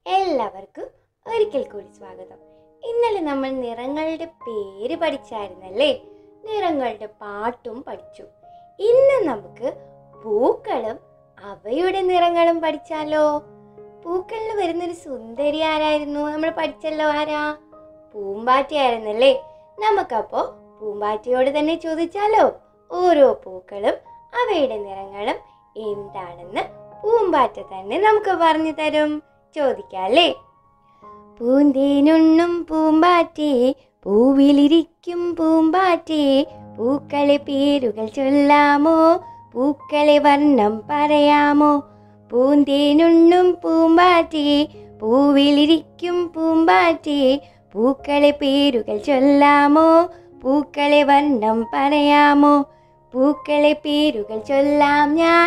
എല്ലാവർക്കും ഒരിക്കൽ കൂടി സ്വാഗതം ഇന്നലെ നമ്മൾ നിറങ്ങളുടെ പേര് പഠിച്ചായിരുന്നല്ലേ നിറങ്ങളുടെ പാട്ടും പഠിച്ചു ഇന്ന് നമുക്ക് പൂക്കളും അവയുടെ നിറങ്ങളും പഠിച്ചാലോ പൂക്കളിൽ വരുന്നൊരു സുന്ദരി ആരായിരുന്നു നമ്മൾ പഠിച്ചല്ലോ ആരാ പൂമ്പാറ്റയായിരുന്നല്ലേ നമുക്കപ്പോ പൂമ്പാറ്റയോട് തന്നെ ചോദിച്ചാലോ ഓരോ പൂക്കളും അവയുടെ നിറങ്ങളും എന്താണെന്ന് പൂമ്പാറ്റ തന്നെ നമുക്ക് പറഞ്ഞു തരും ചോദിക്കാല്ലേ പൂന്തേനുണ്ണും പൂമ്പാറ്റേ പൂവിലിരിക്കും പൂമ്പാറ്റേ പൂക്കളെ പേരുകൾ ചൊല്ലാമോ പൂക്കളെ വർണ്ണം പറയാമോ പൂന്തേനുണ്ണും പൂമ്പാറ്റേ പൂവിലിരിക്കും പൂമ്പാറ്റേ പൂക്കളെ പേരുകൾ ചൊല്ലാമോ പൂക്കളെ വർണ്ണം പറയാമോ പൂക്കളെ പേരുകൾ ചൊല്ലാം ഞാൻ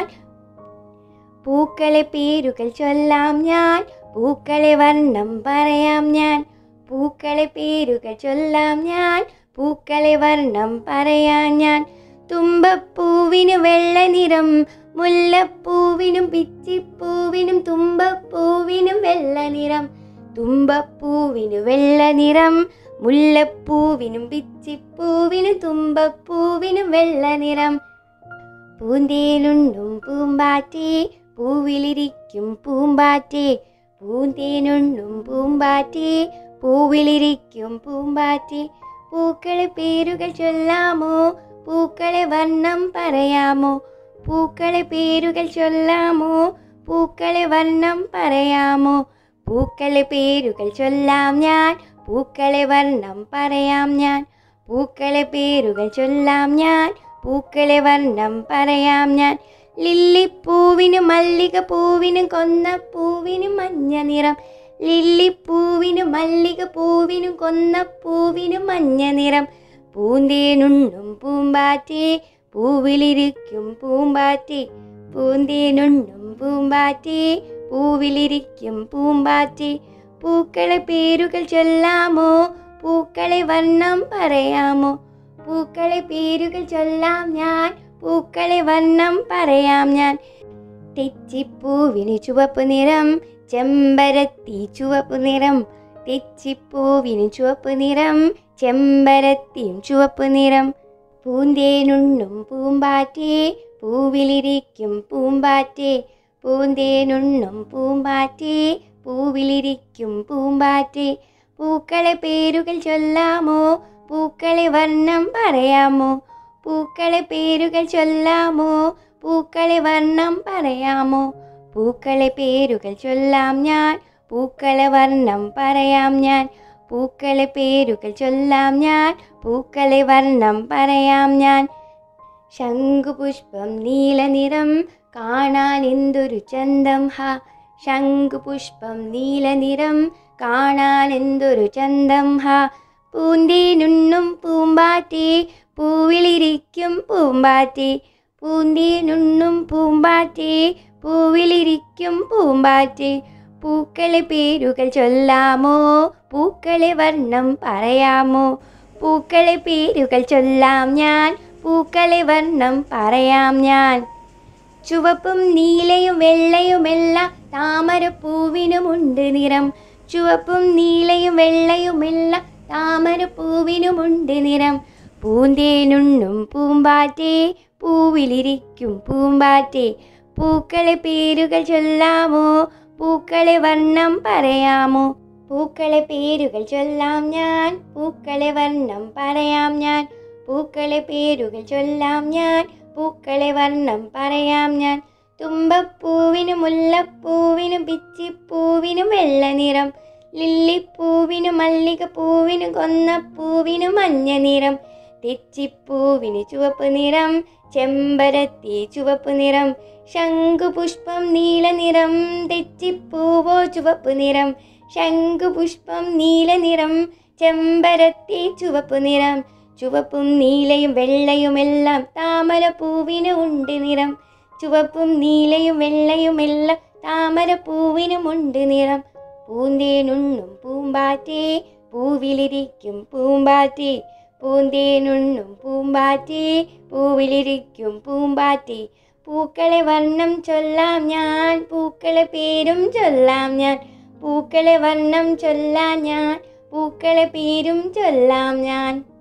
പൂക്കളെ പേരുകൾ ചൊല്ലാം ഞാൻ പൂക്കളെ വർണ്ണം പറയാം ഞാൻ പൂക്കളെ പേരുകൾ ചൊല്ലാം ഞാൻ പൂക്കളെ വർണ്ണം പറയാം ഞാൻ തുമ്പപ്പൂവിനു വെള്ള നിറം മുല്ലപ്പൂവിനും പിച്ചിപ്പൂവിനും തുമ്പപ്പൂവിനും വെള്ള നിറം തുമ്പപ്പൂവിനു വെള്ള നിറം മുല്ലപ്പൂവിനും പിച്ചിപ്പൂവിനും തുമ്പപ്പൂവിനും വെള്ള നിറം പൂന്തേനുണ്ടും പൂമ്പാറ്റേ പൂവിലിരിക്കും പൂമ്പാറ്റേ പൂന്തേനുണ്ടും പൂമ്പാറ്റേ പൂവിലിരിക്കും പൂമ്പാറ്റേ പൂക്കളെ പേരുകൾ ചൊല്ലാമോ പൂക്കളെ വർണ്ണം പറയാമോ പൂക്കളെ പേരുകൾ ചൊല്ലാമോ പൂക്കളെ വർണ്ണം പറയാമോ പൂക്കളെ പേരുകൾ ചൊല്ലാം ഞാൻ പൂക്കളെ വർണ്ണം പറയാം ഞാൻ പൂക്കളെ പേരുകൾ ചൊല്ലാം ഞാൻ പൂക്കളെ വർണ്ണം പറയാം ഞാൻ ലില്ലിപ്പൂവിനും മല്ലിക പൂവിനും കൊന്ന പൂവിനും മഞ്ഞ നിറം ലില്ലിപ്പൂവിനും മല്ലിക പൂവിനും കൊന്ന പൂവിനും മഞ്ഞ നിറം പൂന്തേനുണ്ണും പൂമ്പാറ്റേ പൂവിലിരിക്കും പൂമ്പാറ്റേ പൂന്തേനുണ്ണും പൂമ്പാറ്റേ പൂവിലിരിക്കും പൂമ്പാറ്റേ പൂക്കളെ പേരുകൾ ചൊല്ലാമോ പൂക്കളെ വർണ്ണം പറയാമോ പൂക്കളെ പേരുകൾ ചൊല്ലാം ഞാൻ പൂക്കളെ വർണ്ണം പറയാം ഞാൻ തെച്ചിപ്പൂവിന് ചുവപ്പ് നിറം ചെമ്പരത്തി ചുവപ്പ് നിറം തെച്ചിപ്പൂവിന് ചുവപ്പ് നിറം ചെമ്പരത്തിയും ചുവപ്പ് നിറം പൂന്തേനുണ്ണും പൂമ്പാറ്റേ പൂവിലിരിക്കും പൂമ്പാറ്റേ പൂന്തേനുണ്ണും പൂമ്പാറ്റേ പൂവിലിരിക്കും പൂമ്പാറ്റേ പൂക്കളെ പേരുകൾ ചൊല്ലാമോ പൂക്കളെ വർണ്ണം പറയാമോ പൂക്കളെ പേരുകൾ ചൊല്ലാമോ പൂക്കളെ വർണ്ണം പറയാമോ പൂക്കളെ പേരുകൾ ചൊല്ലാം ഞാൻ പൂക്കളെ വർണ്ണം പറയാം ഞാൻ പൂക്കളെ പേരുകൾ ചൊല്ലാം ഞാൻ പൂക്കളെ വർണ്ണം പറയാം ഞാൻ ശംഖുപുഷ്പം നീലനിറം കാണാൻ എന്തൊരു ചന്തം ഹ ശംഖുപുഷ്പം നീലനിറം കാണാൻ എന്തൊരു ചന്തം ഹ പൂന്തേനുണ്ണും പൂമ്പാറ്റേ പൂവിലിരിക്കും പൂമ്പാറ്റേ പൂന്തേനുണ്ണും പൂമ്പാറ്റേ പൂവിലിരിക്കും പൂമ്പാറ്റേ പൂക്കളെ പേരുകൾ ചൊല്ലാമോ പൂക്കളെ വർണ്ണം പറയാമോ പൂക്കളെ പേരുകൾ ചൊല്ലാം ഞാൻ പൂക്കളെ വർണ്ണം പറയാം ഞാൻ ചുവപ്പും നീലയും വെള്ളയുമെല്ലാം താമരപ്പൂവിനുമുണ്ട് നിറം ചുവപ്പും നീലയും വെള്ളയുമെല്ലാം താമരപ്പൂവിനുമുണ്ട് നിറം പൂന്തേനുണ്ണും പൂമ്പാറ്റേ പൂവിലിരിക്കും പൂമ്പാറ്റേ പൂക്കളെ പേരുകൾ ചൊല്ലാമോ പൂക്കളെ വർണ്ണം പറയാമോ പൂക്കളെ പേരുകൾ ചൊല്ലാം ഞാൻ പൂക്കളെ വർണ്ണം പറയാം ഞാൻ പൂക്കളെ പേരുകൾ ചൊല്ലാം ഞാൻ പൂക്കളെ വർണ്ണം പറയാം ഞാൻ തുമ്പപ്പൂവിനും മുല്ലപ്പൂവിനും പിച്ചിപ്പൂവിനും വെള്ള നിറം ലില്ലിപ്പൂവിനും മല്ലികപ്പൂവിനും കൊന്നപ്പൂവിനും മഞ്ഞ നിറം തെച്ചിപ്പൂവിന് ചുവപ്പ് നിറം ചെമ്പരത്തി ചുവപ്പ് നിറം ശംഖുപുഷ്പം നീല നിറം തെച്ചിപ്പൂവോ ചുവപ്പ് നിറം ശംഖുപുഷ്പം നീല നിറം ചെമ്പരത്തി ചുവപ്പ് നിറം ചുവപ്പും നീലയും വെള്ളയുമെല്ലാം താമരപ്പൂവിന് ഉണ്ട് നിറം ചുവപ്പും നീലയും വെള്ളയുമെല്ലാം താമരപ്പൂവിനും ഉണ്ട് നിറം പൂന്തേനുണ്ണും പൂമ്പാറ്റേ പൂവിലിരിക്കും പൂമ്പാറ്റേ പൂന്തേനുണ്ണും പൂമ്പാറ്റേ പൂവിലിരിക്കും പൂമ്പാറ്റേ പൂക്കളെ വർണ്ണം ചൊല്ലാം ഞാൻ പൂക്കളെ പേരും ചൊല്ലാം ഞാൻ പൂക്കളെ വർണ്ണം ചൊല്ലാൻ ഞാൻ പൂക്കളെ പേരും ചൊല്ലാം ഞാൻ